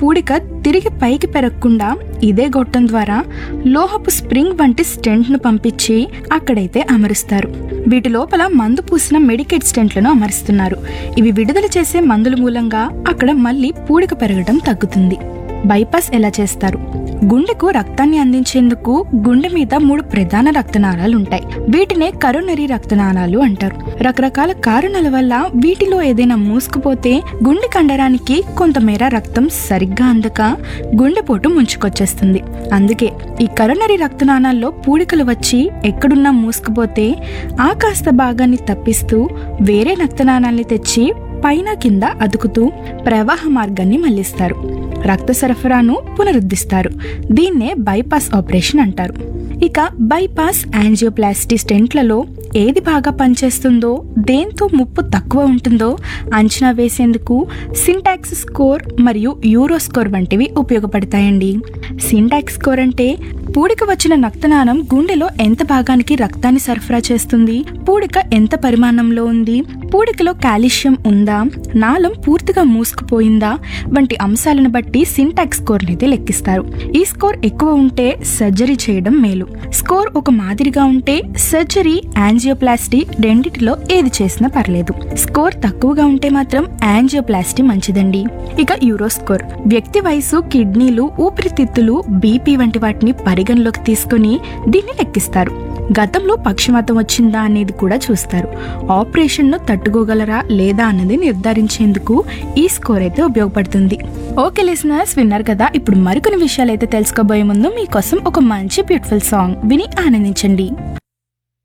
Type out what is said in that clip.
పూడిక తిరిగి పైకి పెరగకుండా ఇదే గొట్టం ద్వారా లోహపు స్ప్రింగ్ వంటి స్టెంట్ను పంపించి అక్కడైతే అమరుస్తారు వీటి లోపల మందు పూసిన మెడికేట్ స్టెంట్లను అమరుస్తున్నారు ఇవి విడుదల చేసే మందుల మూలంగా అక్కడ మళ్ళీ పూడిక పెరగడం తగ్గుతుంది బైపాస్ ఎలా చేస్తారు గుండెకు రక్తాన్ని అందించేందుకు గుండె మీద మూడు ప్రధాన రక్తనాళాలు ఉంటాయి వీటినే కరోనరీ రక్తనాళాలు అంటారు రకరకాల కారణాల వల్ల వీటిలో ఏదైనా మూసుకుపోతే గుండె కండరానికి కొంతమేర రక్తం సరిగ్గా అందక గుండెపోటు ముంచుకొచ్చేస్తుంది అందుకే ఈ కరోనరీ రక్తనాళాల్లో పూడికలు వచ్చి ఎక్కడున్నా మూసుకుపోతే ఆ కాస్త భాగాన్ని తప్పిస్తూ వేరే రక్తనాళాల్ని తెచ్చి పైన కింద అదుకుతూ ప్రవాహ మార్గాన్ని మళ్లిస్తారు రక్త సరఫరాను పునరుద్ధరిస్తారు దీన్నే బైపాస్ ఆపరేషన్ అంటారు ఇక బైపాస్ యాంజియోప్లాస్టీ స్టెంట్లలో ఏది బాగా పనిచేస్తుందో దేంతో ముప్పు తక్కువ ఉంటుందో అంచనా వేసేందుకు సింటాక్స్ స్కోర్ మరియు యూరో స్కోర్ వంటివి ఉపయోగపడతాయండి సింటాక్స్ స్కోర్ అంటే పూడిక వచ్చిన రక్తనాళం గుండెలో ఎంత భాగానికి రక్తాన్ని సరఫరా చేస్తుంది పూడిక ఎంత పరిమాణంలో ఉంది పూడికలో కాల్షియం ఉందా నాళం పూర్తిగా మూసుకుపోయిందా వంటి అంశాలను బట్టి సింటాక్స్ స్కోర్ అయితే లెక్కిస్తారు ఈ స్కోర్ ఎక్కువ ఉంటే సర్జరీ చేయడం మేలు స్కోర్ ఒక మాదిరిగా ఉంటే సర్జరీ యాంజియోప్లాస్టీ రెండిటిలో ఏది చేసినా పర్లేదు స్కోర్ తక్కువగా ఉంటే మాత్రం యాంజియోప్లాస్టీ మంచిదండి ఇక యూరో స్కోర్ వ్యక్తి వయసు కిడ్నీలు ఊపిరితిత్తులు బీపీ వంటి వాటిని పరిగణలోకి తీసుకొని దీన్ని లెక్కిస్తారు గతంలో పక్షవాతం వచ్చిందా అనేది కూడా చూస్తారు ఆపరేషన్ను తట్టుకోగలరా లేదా అన్నది నిర్ధారించేందుకు ఈ స్కోర్ అయితే ఉపయోగపడుతుంది ఓకే లిసనర్స్ విన్నారు కదా ఇప్పుడు మరికొన్ని విషయాలు అయితే తెలుసుకోబోయే ముందు మీకోసం ఒక మంచి బ్యూటిఫుల్ సాంగ్ విని ఆనందించండి